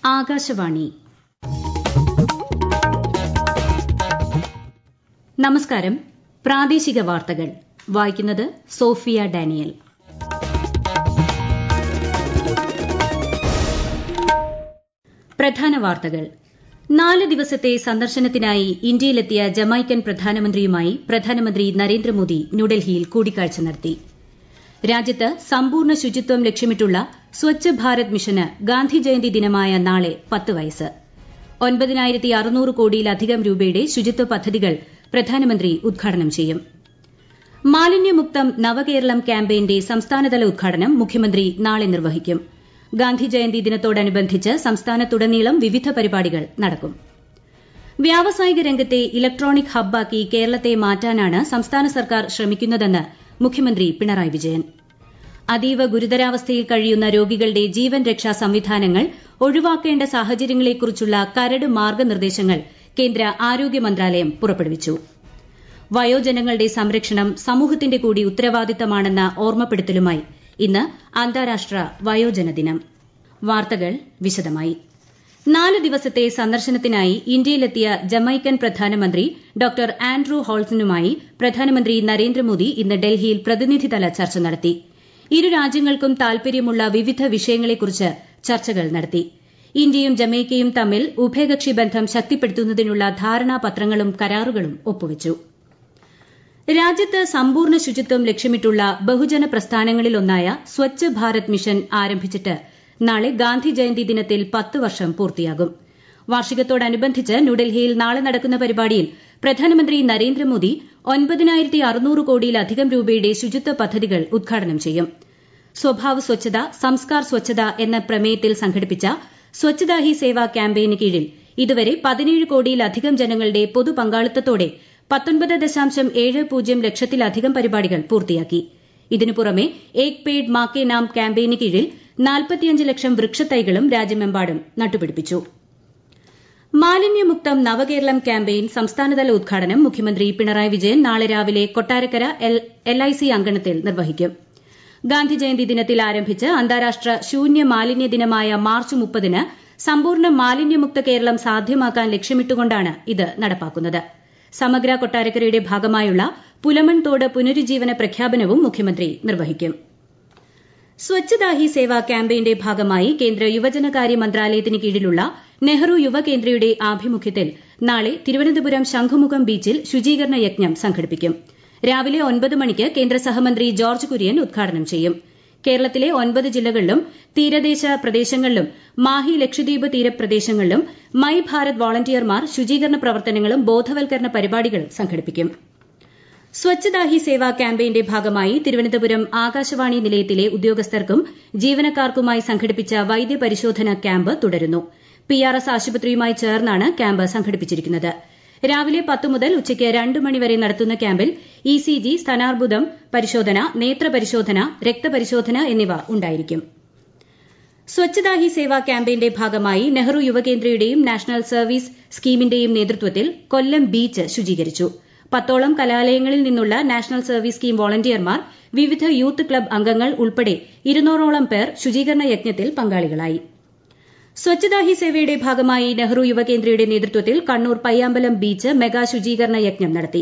ആകാശവാണി നമസ്കാരം പ്രാദേശിക വാർത്തകൾ വായിക്കുന്നത് സോഫിയ ഡാനിയൽ പ്രധാന വാർത്തകൾ നാല് ദിവസത്തെ സന്ദർശനത്തിനായി ഇന്ത്യയിലെത്തിയ ജമൈക്കൻ പ്രധാനമന്ത്രിയുമായി പ്രധാനമന്ത്രി നരേന്ദ്രമോദി ന്യൂഡൽഹിയിൽ കൂടിക്കാഴ്ച നടത്തി രാജ്യത്ത് സമ്പൂർണ്ണ ശുചിത്വം ലക്ഷ്യമിട്ടുള്ള സ്വച്ഛ് ഭാരത് മിഷന് ഗാന്ധി ജയന്തി ദിനമായ നാളെ പത്ത് വയസ്സ് ഒൻപതിനായിരത്തി അറുന്നൂറ് കോടിയിലധികം രൂപയുടെ ശുചിത്വ പദ്ധതികൾ പ്രധാനമന്ത്രി ഉദ്ഘാടനം ചെയ്യും മാലിന്യമുക്തം നവകേരളം ക്യാമ്പയിന്റെ സംസ്ഥാനതല ഉദ്ഘാടനം മുഖ്യമന്ത്രി നാളെ നിർവഹിക്കും ഗാന്ധി ജയന്തി ദിനത്തോടനുബന്ധിച്ച് സംസ്ഥാനത്തുടനീളം വിവിധ പരിപാടികൾ നടക്കും വ്യാവസായിക രംഗത്തെ ഇലക്ട്രോണിക് ഹബ്ബാക്കി കേരളത്തെ മാറ്റാനാണ് സംസ്ഥാന സർക്കാർ ശ്രമിക്കുന്നതെന്ന് മുഖ്യമന്ത്രി പിണറായി വിജയൻ അതീവ ഗുരുതരാവസ്ഥയിൽ കഴിയുന്ന രോഗികളുടെ ജീവൻ രക്ഷാ സംവിധാനങ്ങൾ ഒഴിവാക്കേണ്ട സാഹചര്യങ്ങളെക്കുറിച്ചുള്ള കരട് മാർഗ്ഗനിർദ്ദേശങ്ങൾ കേന്ദ്ര ആരോഗ്യ മന്ത്രാലയം പുറപ്പെടുവിച്ചു വയോജനങ്ങളുടെ സംരക്ഷണം സമൂഹത്തിന്റെ കൂടി ഉത്തരവാദിത്തമാണെന്ന ഓർമ്മപ്പെടുത്തലുമായി ഇന്ന് അന്താരാഷ്ട്ര വയോജന ദിനം വാർത്തകൾ വിശദമായി നാല് ദിവസത്തെ സന്ദർശനത്തിനായി ഇന്ത്യയിലെത്തിയ ജമൈക്കൻ പ്രധാനമന്ത്രി ഡോക്ടർ ആൻഡ്രൂ ഹോൾസനുമായി പ്രധാനമന്ത്രി നരേന്ദ്രമോദി ഇന്ന് ഡൽഹിയിൽ പ്രതിനിധിതല ചർച്ച നടത്തി ഇരു രാജ്യങ്ങൾക്കും താൽപര്യമുള്ള വിവിധ വിഷയങ്ങളെക്കുറിച്ച് ചർച്ചകൾ നടത്തി ഇന്ത്യയും ജമൈക്കയും തമ്മിൽ ഉഭയകക്ഷി ബന്ധം ശക്തിപ്പെടുത്തുന്നതിനുള്ള ധാരണാപത്രങ്ങളും കരാറുകളും ഒപ്പുവച്ചു രാജ്യത്ത് സമ്പൂർണ്ണ ശുചിത്വം ലക്ഷ്യമിട്ടുള്ള ബഹുജന പ്രസ്ഥാനങ്ങളിലൊന്നായ സ്വച്ഛ് ഭാരത് മിഷൻ ആരംഭിച്ചിട്ട് നാളെ ഗാന്ധി ജയന്തി ദിനത്തിൽ പത്ത് വർഷം പൂർത്തിയാകും വാർഷികത്തോടനുബന്ധിച്ച് ന്യൂഡൽഹിയിൽ നാളെ നടക്കുന്ന പരിപാടിയിൽ പ്രധാനമന്ത്രി നരേന്ദ്രമോദി ഒൻപതിനായിരത്തി അറുന്നൂറ് കോടിയിലധികം രൂപയുടെ ശുചിത്വ പദ്ധതികൾ ഉദ്ഘാടനം ചെയ്യും സ്വഭാവ് സ്വച്ഛത സംസ്കാർ സ്വച്ഛത എന്ന പ്രമേയത്തിൽ സംഘടിപ്പിച്ച സ്വച്ഛതാ ഹി സേവ ക്യാമ്പയിന് കീഴിൽ ഇതുവരെ പതിനേഴ് കോടിയിലധികം ജനങ്ങളുടെ പൊതു പങ്കാളിത്തത്തോടെ പത്തൊൻപത് ദശാംശം ഏഴ് പൂജ്യം ലക്ഷത്തിലധികം പരിപാടികൾ പൂർത്തിയാക്കി ഇതിനു പുറമെ ഏക് പേഡ് മാ കെ നാം ക്യാമ്പയിന് കീഴിൽ നാൽപ്പത്തിയഞ്ച് ലക്ഷം വൃക്ഷത്തൈകളും രാജ്യമെമ്പാടും നട്ടുപിടിപ്പിച്ചു മാലിന്യമുക്തം നവകേരളം ക്യാമ്പയിൻ സംസ്ഥാനതല ഉദ്ഘാടനം മുഖ്യമന്ത്രി പിണറായി വിജയൻ നാളെ രാവിലെ കൊട്ടാരക്കര എൽ ഐ സി അങ്കണത്തിൽ നിർവഹിക്കും ഗാന്ധി ജയന്തി ദിനത്തിൽ ആരംഭിച്ച് അന്താരാഷ്ട്ര ശൂന്യ മാലിന്യ ദിനമായ മാർച്ച് മുപ്പതിന് സമ്പൂർണ്ണ മാലിന്യമുക്ത കേരളം സാധ്യമാക്കാൻ ലക്ഷ്യമിട്ടുകൊണ്ടാണ് ഇത് നടപ്പാക്കുന്നത് സമഗ്ര കൊട്ടാരക്കരയുടെ ഭാഗമായുള്ള പുലമൺ തോട് പുനരുജ്ജീവന പ്രഖ്യാപനവും മുഖ്യമന്ത്രി നിർവഹിക്കും സ്വച്ഛതാ ഹി സേവ ക്യാമ്പയിന്റെ ഭാഗമായി കേന്ദ്ര യുവജനകാര്യ മന്ത്രാലയത്തിന് കീഴിലുള്ള നെഹ്റു യുവകേന്ദ്രയുടെ ആഭിമുഖ്യത്തിൽ നാളെ തിരുവനന്തപുരം ശംഖുമുഖം ബീച്ചിൽ ശുചീകരണ യജ്ഞം സംഘടിപ്പിക്കും രാവിലെ ഒൻപത് മണിക്ക് കേന്ദ്ര സഹമന്ത്രി ജോർജ് കുര്യൻ ഉദ്ഘാടനം ചെയ്യും കേരളത്തിലെ ഒൻപത് ജില്ലകളിലും തീരദേശ പ്രദേശങ്ങളിലും മാഹി ലക്ഷദ്വീപ് തീരപ്രദേശങ്ങളിലും മൈ ഭാരത് വോളണ്ടിയർമാർ ശുചീകരണ പ്രവർത്തനങ്ങളും ബോധവൽക്കരണ പരിപാടികളും സംഘടിപ്പിക്കും സ്വച്ഛതാ ഹി സേവ ക്യാമ്പയിന്റെ ഭാഗമായി തിരുവനന്തപുരം ആകാശവാണി നിലയത്തിലെ ഉദ്യോഗസ്ഥർക്കും ജീവനക്കാർക്കുമായി സംഘടിപ്പിച്ച വൈദ്യപരിശോധന ക്യാമ്പ് തുടരുന്നു പി ആർ എസ് ആശുപത്രിയുമായി ചേർന്നാണ് ക്യാമ്പ് സംഘടിപ്പിച്ചിരിക്കുന്നത് രാവിലെ പത്ത് മുതൽ ഉച്ചയ്ക്ക് രണ്ട് മണിവരെ നടത്തുന്ന ക്യാമ്പിൽ ഇ സി ജി സ്ഥാനാർബുദം പരിശോധന നേത്രപരിശോധന രക്തപരിശോധന എന്നിവ ഉണ്ടായിരിക്കും സ്വച്ഛതാ ഹി സേവ ക്യാമ്പയിന്റെ ഭാഗമായി നെഹ്റു യുവകേന്ദ്രയുടെയും നാഷണൽ സർവീസ് സ്കീമിന്റെയും നേതൃത്വത്തിൽ കൊല്ലം ബീച്ച് ശുചീകരിച്ചു പത്തോളം കലാലയങ്ങളിൽ നിന്നുള്ള നാഷണൽ സർവീസ് സ്കീം വോളണ്ടിയർമാർ വിവിധ യൂത്ത് ക്ലബ് അംഗങ്ങൾ ഉൾപ്പെടെ ഇരുന്നൂറോളം പേർ ശുചീകരണ യജ്ഞത്തിൽ പങ്കാളികളായി സ്വച്ഛതാ ഹി സേവയുടെ ഭാഗമായി നെഹ്റു യുവകേന്ദ്രയുടെ നേതൃത്വത്തിൽ കണ്ണൂർ പയ്യാമ്പലം ബീച്ച് മെഗാ ശുചീകരണ യജ്ഞം നടത്തി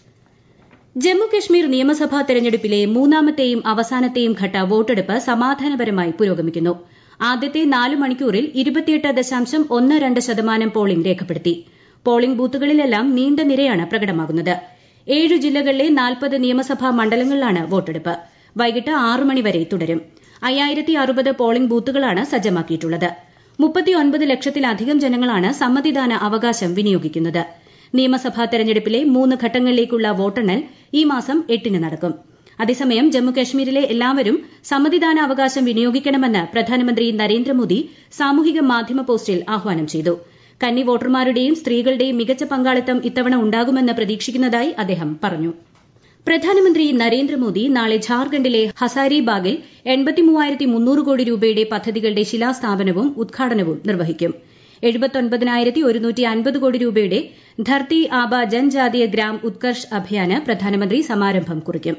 ജമ്മുകശ്മീർ നിയമസഭാ തെരഞ്ഞെടുപ്പിലെ മൂന്നാമത്തെയും അവസാനത്തെയും ഘട്ട വോട്ടെടുപ്പ് സമാധാനപരമായി പുരോഗമിക്കുന്നു ആദ്യത്തെ നാല് മണിക്കൂറിൽ ഇരുപത്തിയെട്ട് ദശാംശം ഒന്ന് രണ്ട് ശതമാനം പോളിംഗ് രേഖപ്പെടുത്തി പോളിംഗ് ബൂത്തുകളിലെല്ലാം നീണ്ട നിരയാണ് പ്രകടമാകുന്നത് ഏഴ് ജില്ലകളിലെ നാൽപ്പത് നിയമസഭാ മണ്ഡലങ്ങളിലാണ് വോട്ടെടുപ്പ് വൈകിട്ട് ആറ് മണിവരെ തുടരും അയ്യായിരത്തി അറുപത് പോളിംഗ് ബൂത്തുകളാണ് സജ്ജമാക്കിയിട്ടുള്ളത് മുപ്പത്തിയൊൻപത് ലക്ഷത്തിലധികം ജനങ്ങളാണ് സമ്മതിദാന അവകാശം വിനിയോഗിക്കുന്നത് നിയമസഭാ തെരഞ്ഞെടുപ്പിലെ മൂന്ന് ഘട്ടങ്ങളിലേക്കുള്ള വോട്ടെണ്ണൽ ഈ മാസം എട്ടിന് നടക്കും അതേസമയം ജമ്മുകശ്മീരിലെ എല്ലാവരും സമ്മതിദാന അവകാശം വിനിയോഗിക്കണമെന്ന് പ്രധാനമന്ത്രി നരേന്ദ്രമോദി സാമൂഹിക മാധ്യമ പോസ്റ്റിൽ ആഹ്വാനം ചെയ്തു കന്നി വോട്ടർമാരുടെയും സ്ത്രീകളുടെയും മികച്ച പങ്കാളിത്തം ഇത്തവണ ഉണ്ടാകുമെന്ന് പ്രതീക്ഷിക്കുന്നതായി അദ്ദേഹം പറഞ്ഞു പ്രധാനമന്ത്രി നരേന്ദ്രമോദി നാളെ ഝാർഖണ്ഡിലെ ഹസാരിബാഗിൽ എൺപത്തിമൂവായിരത്തി മുന്നൂറ് കോടി രൂപയുടെ പദ്ധതികളുടെ ശിലാസ്ഥാപനവും ഉദ്ഘാടനവും നിർവഹിക്കും എഴുപത്തൊൻപതിനായിരത്തി ഒരുന്നൂറ്റി അൻപത് കോടി രൂപയുടെ ധർത്തി ആബ ജൻജാതീയ ഗ്രാം ഉത്കർഷ് അഭിയാന് പ്രധാനമന്ത്രി സമാരംഭം കുറിക്കും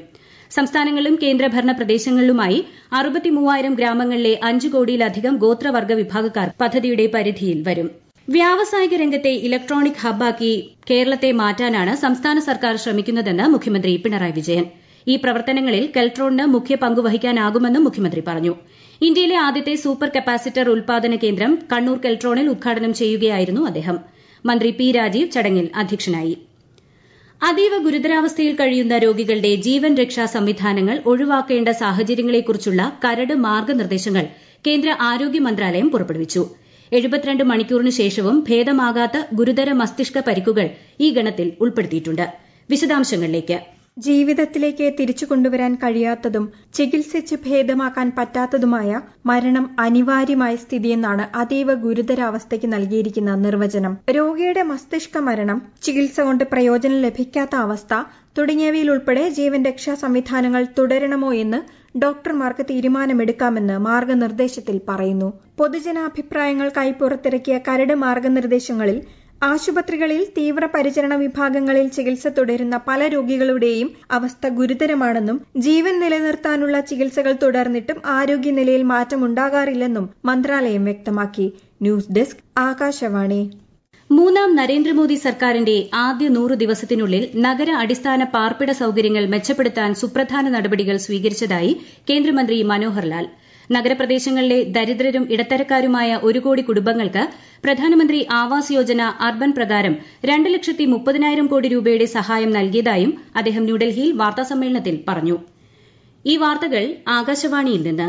സംസ്ഥാനങ്ങളിലും കേന്ദ്രഭരണ പ്രദേശങ്ങളിലുമായി അറുപത്തിമൂവായിരം ഗ്രാമങ്ങളിലെ അഞ്ച് കോടിയിലധികം ഗോത്രവർഗ്ഗ വിഭാഗക്കാർ പദ്ധതിയുടെ പരിധിയിൽ വരും വ്യാവസായിക രംഗത്തെ ഇലക്ട്രോണിക് ഹബ്ബാക്കി കേരളത്തെ മാറ്റാനാണ് സംസ്ഥാന സർക്കാർ ശ്രമിക്കുന്നതെന്ന് മുഖ്യമന്ത്രി പിണറായി വിജയൻ ഈ പ്രവർത്തനങ്ങളിൽ കെൽട്രോണിന് മുഖ്യ പങ്കുവഹിക്കാനാകുമെന്നും മുഖ്യമന്ത്രി പറഞ്ഞു ഇന്ത്യയിലെ ആദ്യത്തെ സൂപ്പർ കപ്പാസിറ്റർ ഉൽപാദന കേന്ദ്രം കണ്ണൂർ കെൽട്രോണിൽ ഉദ്ഘാടനം ചെയ്യുകയായിരുന്നു അദ്ദേഹം മന്ത്രി പി രാജീവ് ചടങ്ങിൽ അധ്യക്ഷനായി അതീവ ഗുരുതരാവസ്ഥയിൽ കഴിയുന്ന രോഗികളുടെ ജീവൻ രക്ഷാ സംവിധാനങ്ങൾ ഒഴിവാക്കേണ്ട സാഹചര്യങ്ങളെക്കുറിച്ചുള്ള കരട് മാർഗ്ഗനിർദ്ദേശങ്ങൾ കേന്ദ്ര ആരോഗ്യ മന്ത്രാലയം പുറപ്പെടുവിച്ചു എഴുപത്തിരണ്ട് മണിക്കൂറിന് ശേഷവും ഭേദമാകാത്ത ഗുരുതര മസ്തിഷ്ക പരിക്കുകൾ ഈ ഗണത്തിൽ ഉൾപ്പെടുത്തിയിട്ടുണ്ട് വിശദാംശങ്ങളിലേക്ക് ജീവിതത്തിലേക്ക് തിരിച്ചു കൊണ്ടുവരാൻ കഴിയാത്തതും ചികിത്സിച്ച് ഭേദമാക്കാൻ പറ്റാത്തതുമായ മരണം അനിവാര്യമായ സ്ഥിതിയെന്നാണ് അതീവ ഗുരുതരാവസ്ഥയ്ക്ക് നൽകിയിരിക്കുന്ന നിർവചനം രോഗിയുടെ മസ്തിഷ്ക മരണം ചികിത്സ കൊണ്ട് പ്രയോജനം ലഭിക്കാത്ത അവസ്ഥ തുടങ്ങിയവയിൽ ഉൾപ്പെടെ ജീവൻ രക്ഷാ സംവിധാനങ്ങൾ തുടരണമോ എന്ന് ഡോക്ടർമാർക്ക് തീരുമാനമെടുക്കാമെന്ന് മാർഗനിർദ്ദേശത്തിൽ പറയുന്നു പൊതുജനാഭിപ്രായങ്ങൾക്കായി പുറത്തിറക്കിയ കരട് മാർഗനിർദ്ദേശങ്ങളിൽ ആശുപത്രികളിൽ തീവ്രപരിചരണ വിഭാഗങ്ങളിൽ ചികിത്സ തുടരുന്ന പല രോഗികളുടെയും അവസ്ഥ ഗുരുതരമാണെന്നും ജീവൻ നിലനിർത്താനുള്ള ചികിത്സകൾ തുടർന്നിട്ടും ആരോഗ്യനിലയിൽ മാറ്റമുണ്ടാകാറില്ലെന്നും മന്ത്രാലയം വ്യക്തമാക്കി ന്യൂസ് ഡെസ്ക് ആകാശവാണി മൂന്നാം നരേന്ദ്രമോദി സർക്കാരിന്റെ ആദ്യ നൂറ് ദിവസത്തിനുള്ളിൽ നഗര അടിസ്ഥാന പാർപ്പിട സൌകര്യങ്ങൾ മെച്ചപ്പെടുത്താൻ സുപ്രധാന നടപടികൾ സ്വീകരിച്ചതായി കേന്ദ്രമന്ത്രി മനോഹർ ലാൽ നഗരപ്രദേശങ്ങളിലെ ദരിദ്രരും ഇടത്തരക്കാരുമായ ഒരു കോടി കുടുംബങ്ങൾക്ക് പ്രധാനമന്ത്രി ആവാസ് യോജന അർബൻ പ്രകാരം രണ്ട് ലക്ഷത്തി മുപ്പതിനായിരം കോടി രൂപയുടെ സഹായം നൽകിയതായും അദ്ദേഹം ന്യൂഡൽഹിയിൽ വാർത്താസമ്മേളനത്തിൽ പറഞ്ഞു ഈ വാർത്തകൾ ആകാശവാണിയിൽ നിന്ന്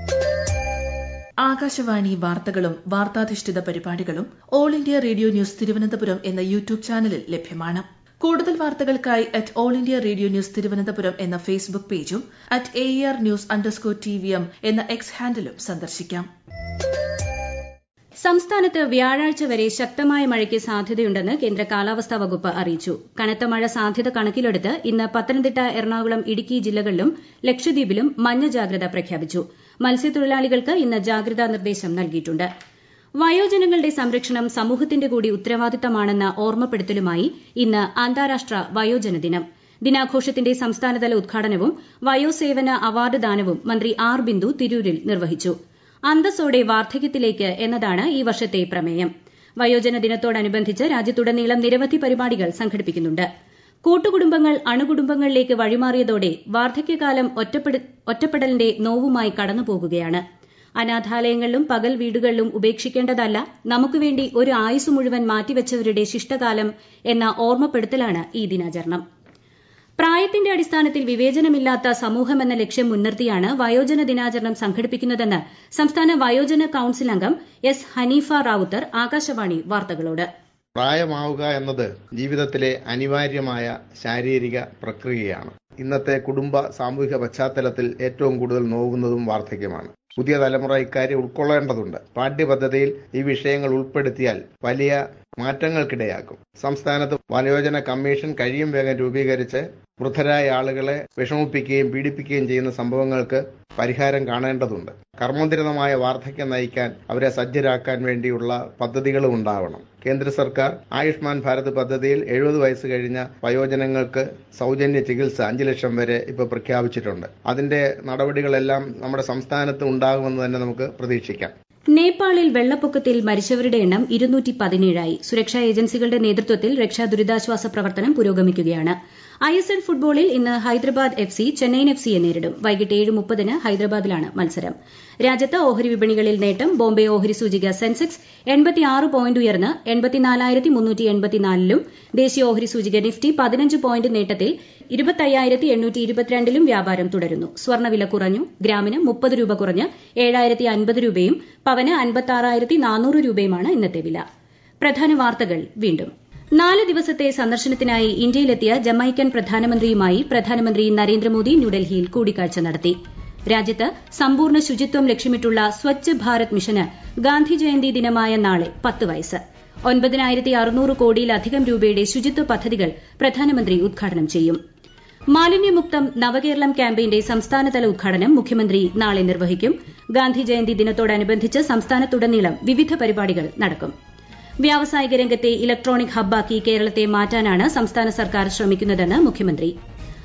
ആകാശവാണി വാർത്തകളും വാർത്താധിഷ്ഠിത പരിപാടികളും all India radio news Thiruvananthapuram എന്ന യൂട്യൂബ് ചാനലിൽ ലഭ്യമാണ് കൂടുതൽ വാർത്തകൾക്കായി at all India radio news Thiruvananthapuram എന്ന ഫേസ്ബുക്ക് പേജും at A R news underscore T V M എന്ന എക്സ് ഹാൻഡിലും സന്ദർശിക്കാം സംസ്ഥാനത്ത് വ്യാഴാഴ്ച വരെ ശക്തമായ മഴയ്ക്ക് സാധ്യതയുണ്ടെന്ന് കേന്ദ്ര കാലാവസ്ഥാ വകുപ്പ് അറിയിച്ചു കനത്ത മഴ സാധ്യത കണക്കിലെടുത്ത് ഇന്ന് പത്തനംതിട്ട എറണാകുളം ഇടുക്കി ജില്ലകളിലും ലക്ഷദ്വീപിലും മഞ്ഞ ജാഗ്രത പ്രഖ്യാപിച്ചു മത്സ്യത്തൊഴിലാളികൾക്ക് ഇന്ന് ജാഗ്രതാ നിർദ്ദേശം നൽകിയിട്ടുണ്ട് വയോജനങ്ങളുടെ സംരക്ഷണം സമൂഹത്തിന്റെ കൂടി ഉത്തരവാദിത്തമാണെന്ന ഓർമ്മപ്പെടുത്തലുമായി ഇന്ന് അന്താരാഷ്ട്ര വയോജന ദിനം ദിനാഘോഷത്തിന്റെ സംസ്ഥാനതല ഉദ്ഘാടനവും വയോസേവന അവാർഡ് ദാനവും മന്ത്രി ആർ ബിന്ദു തിരൂരിൽ നിർവഹിച്ചു അന്തസ്സോടെ വാർദ്ധക്യത്തിലേക്ക് എന്നതാണ് ഈ വർഷത്തെ പ്രമേയം വയോജന ദിനത്തോടനുബന്ധിച്ച് രാജ്യത്തുടനീളം നിരവധി പരിപാടികൾ സംഘടിപ്പിക്കുന്നുണ്ട് കൂട്ടുകുടുംബങ്ങൾ അണുകുടുംബങ്ങളിലേക്ക് വഴിമാറിയതോടെ വാർദ്ധക്യകാലം ഒറ്റപ്പെടലിന്റെ നോവുമായി കടന്നുപോകുകയാണ് അനാഥാലയങ്ങളിലും പകൽ വീടുകളിലും ഉപേക്ഷിക്കേണ്ടതല്ല നമുക്കുവേണ്ടി ഒരു ആയുസ് മുഴുവൻ മാറ്റിവെച്ചവരുടെ ശിഷ്ടകാലം എന്ന ഓർമ്മപ്പെടുത്തലാണ് ഈ ദിനാചരണം പ്രായത്തിന്റെ അടിസ്ഥാനത്തിൽ വിവേചനമില്ലാത്ത സമൂഹമെന്ന ലക്ഷ്യം മുൻനിർത്തിയാണ് വയോജന ദിനാചരണം സംഘടിപ്പിക്കുന്നതെന്ന് സംസ്ഥാന വയോജന കൌൺസിൽ അംഗം എസ് ഹനീഫ റാവുത്തർ ആകാശവാണി വാർത്തകളോട് പ്രായമാവുക എന്നത് ജീവിതത്തിലെ അനിവാര്യമായ ശാരീരിക പ്രക്രിയയാണ് ഇന്നത്തെ കുടുംബ സാമൂഹിക പശ്ചാത്തലത്തിൽ ഏറ്റവും കൂടുതൽ നോവുന്നതും വാർദ്ധക്യമാണ് പുതിയ തലമുറ ഇക്കാര്യം ഉൾക്കൊള്ളേണ്ടതുണ്ട് പാഠ്യപദ്ധതിയിൽ ഈ വിഷയങ്ങൾ ഉൾപ്പെടുത്തിയാൽ വലിയ മാറ്റങ്ങൾക്കിടയാക്കും സംസ്ഥാനത്ത് വയോജന കമ്മീഷൻ കഴിയും വേഗം രൂപീകരിച്ച് വൃദ്ധരായ ആളുകളെ വിഷമിപ്പിക്കുകയും പീഡിപ്പിക്കുകയും ചെയ്യുന്ന സംഭവങ്ങൾക്ക് പരിഹാരം കാണേണ്ടതുണ്ട് കർമ്മോന്തരിതമായ വാർദ്ധക്യം നയിക്കാൻ അവരെ സജ്ജരാക്കാൻ വേണ്ടിയുള്ള പദ്ധതികളും ഉണ്ടാവണം കേന്ദ്ര സർക്കാർ ആയുഷ്മാൻ ഭാരത് പദ്ധതിയിൽ എഴുപത് വയസ്സ് കഴിഞ്ഞ വയോജനങ്ങൾക്ക് സൗജന്യ ചികിത്സ അഞ്ചു ലക്ഷം വരെ ഇപ്പൊ പ്രഖ്യാപിച്ചിട്ടുണ്ട് അതിന്റെ നടപടികളെല്ലാം നമ്മുടെ സംസ്ഥാനത്ത് ഉണ്ടാകുമെന്ന് തന്നെ നമുക്ക് പ്രതീക്ഷിക്കാം നേപ്പാളിൽ വെള്ളപ്പൊക്കത്തിൽ മരിച്ചവരുടെ എണ്ണം ഇരുന്നൂറ്റി പതിനേഴായി സുരക്ഷാ ഏജൻസികളുടെ നേതൃത്വത്തിൽ രക്ഷാ ദുരിതാശ്വാസ പ്രവർത്തനം പുരോഗമിക്കുകയാണ് ഐ എസ് എൽ ഫുട്ബോളിൽ ഇന്ന് Hyderabad F C Chennaiyin F സിയെ നേരിടും വൈകിട്ട് ഏഴ് മുപ്പതിന് ഹൈദരാബാദിലാണ് മത്സരം രാജ്യത്ത് ഓഹരി വിപണികളിൽ നേട്ടം ബോംബെ ഓഹരി സൂചിക സെൻസെക്സ് എൺപത്തിയാറ് പോയിന്റ് ഉയർന്ന് എൺപത്തിനാലായിരത്തി മുന്നൂറ്റി എൺപത്തിനാലിലും ദേശീയ ഓഹരി സൂചിക നിഫ്റ്റി പതിനഞ്ച് പോയിന്റ് നേട്ടത്തിൽ ഇരുപത്തയ്യായിരത്തി എണ്ണൂറ്റി ഇരുപത്തിരണ്ടിലും വ്യാപാരം തുടരുന്നു സ്വർണ്ണവില കുറഞ്ഞു ഗ്രാമിന് മുപ്പത് രൂപ കുറഞ്ഞ് ഏഴായിരത്തി അൻപത് രൂപയും പവന് അൻപത്താറായിരത്തി നാനൂറ് രൂപയുമാണ് ഇന്നത്തെ വില പ്രധാന വാർത്തകൾ വീണ്ടും നാല് ദിവസത്തെ സന്ദർശനത്തിനായി ഇന്ത്യയിലെത്തിയ ജമൈക്കൻ പ്രധാനമന്ത്രിയുമായി പ്രധാനമന്ത്രി നരേന്ദ്രമോദി ന്യൂഡൽഹിയിൽ കൂടിക്കാഴ്ച നടത്തി രാജ്യത്ത് സമ്പൂർണ്ണ ശുചിത്വം ലക്ഷ്യമിട്ടുള്ള സ്വച്ഛ് ഭാരത് മിഷന് ഗാന്ധി ജയന്തി ദിനമായ നാളെ പത്ത് വയസ്സ് ഒൻപതിനായിരത്തി അറുന്നൂറ് കോടിയിലധികം രൂപയുടെ ശുചിത്വ പദ്ധതികൾ പ്രധാനമന്ത്രി ഉദ്ഘാടനം ചെയ്യും മാലിന്യമുക്തം നവകേരളം ക്യാമ്പയിന്റെ സംസ്ഥാനതല ഉദ്ഘാടനം മുഖ്യമന്ത്രി നാളെ നിർവഹിക്കും ഗാന്ധി ജയന്തി ദിനത്തോടനുബന്ധിച്ച് സംസ്ഥാനത്തുടനീളം വിവിധ പരിപാടികൾ നടക്കും വ്യാവസായിക രംഗത്തെ ഇലക്ട്രോണിക് ഹബ്ബാക്കി കേരളത്തെ മാറ്റാനാണ് സംസ്ഥാന സർക്കാർ ശ്രമിക്കുന്നതെന്ന് മുഖ്യമന്ത്രി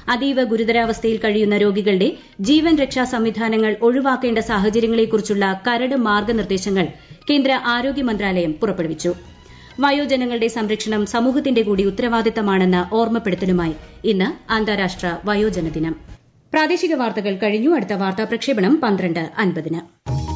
അതീവ ഗുരുതരാവസ്ഥയിൽ കഴിയുന്ന രോഗികളുടെ ജീവൻ രക്ഷാ സംവിധാനങ്ങൾ ഒഴിവാക്കേണ്ട സാഹചര്യങ്ങളെക്കുറിച്ചുള്ള കരട് മാർഗ്ഗനിർദ്ദേശങ്ങൾ കേന്ദ്ര ആരോഗ്യ മന്ത്രാലയം പുറപ്പെടുവിച്ചു വയോജനങ്ങളുടെ സംരക്ഷണം സമൂഹത്തിന്റെ കൂടി ഉത്തരവാദിത്തമാണെന്ന ഓർമ്മപ്പെടുത്തലുമായി ഇന്ന് അന്താരാഷ്ട്ര വയോജന ദിനം പ്രാദേശിക വാർത്തകൾ കഴിഞ്ഞു അടുത്ത വാർത്താ പ്രക്ഷേപണം പന്ത്രണ്ട് അൻപതിന്